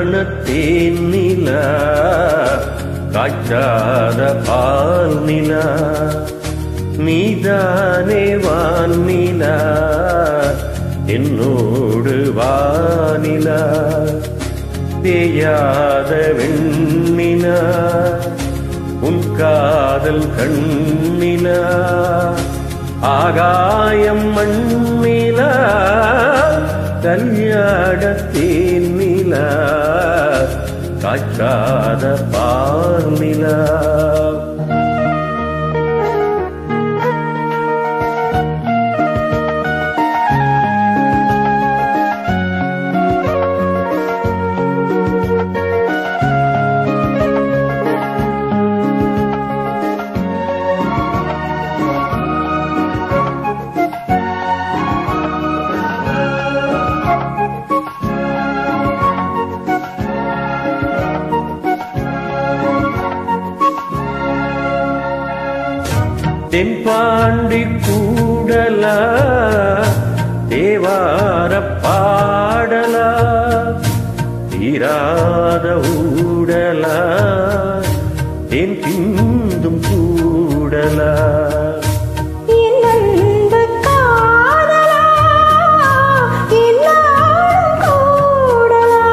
கல்யாணத்தேன் நிலா காய்ச்சாத பால் நிலா நீதானே வானிலா என்னோடு வானிலா தேயாத வெண்ணிலா உன் காதல் கண்ணிலா ஆகாயம் மண்ணிலா கல்யாணத்தேன் நிலா காய்ச்சாத பால் நிலா தென்பாண்டி கூடலா தேவார பாடலா தீராத ஊடலா தென் பிந்தும் கூடலா என் அன்பு காதலா என்னாலும் கூடலா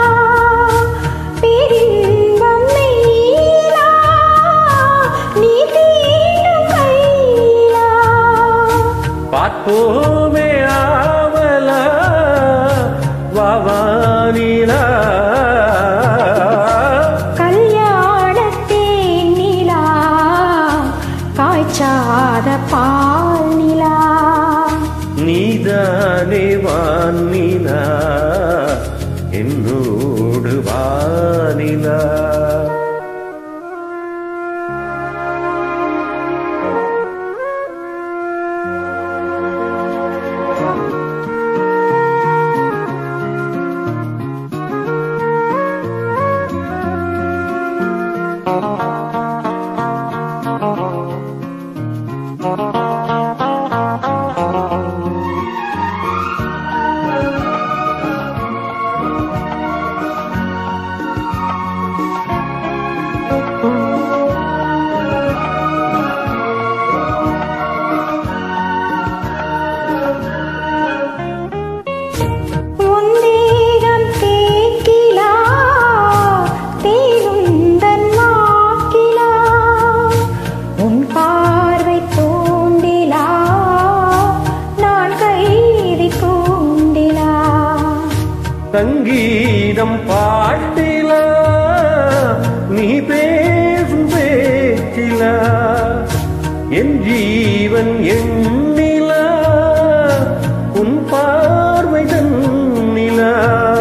பேரின்பம் நீலா நீ தீண்டும் கையிலா பார்ப்போமே ஆவலா வாவானிலா கல்யாணத்தேன் நிலா காய்ச்சாத பால் நிலா நீதானே வானிலா என்னோடு வானிலா உன் தேகம் தேக்கிலா தேனுந்தன் வாக்கிலா உன் பார்வை தூண்டிலா நான் கைதி கூண்டிலா சங்கீதம் பாட்டிலா நீ பேசும் பேச்சிலா என் ஜீவன் எண்ணிலா உன் பார்வை தன்னிலா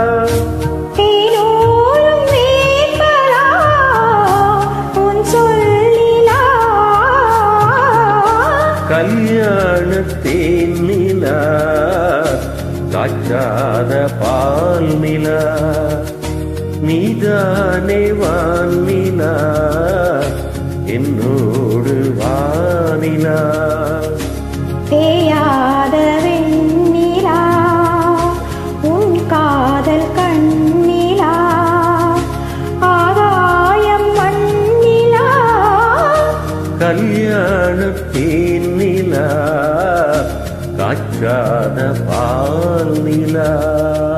தேனோரும் வேப்பலா உன் சொல்லிலா கல்யாணத்தேன் நிலா காய்ச்சாத பால் நிலா நீதானே வானிலா என்னோடு வானிலா தேயாத வெண்ணிலா உன் காதல் கண்ணிலா ஆகாயம் மண்ணிலா கல்யாணத்தேன் நிலா காய்ச்சாத பால் நிலா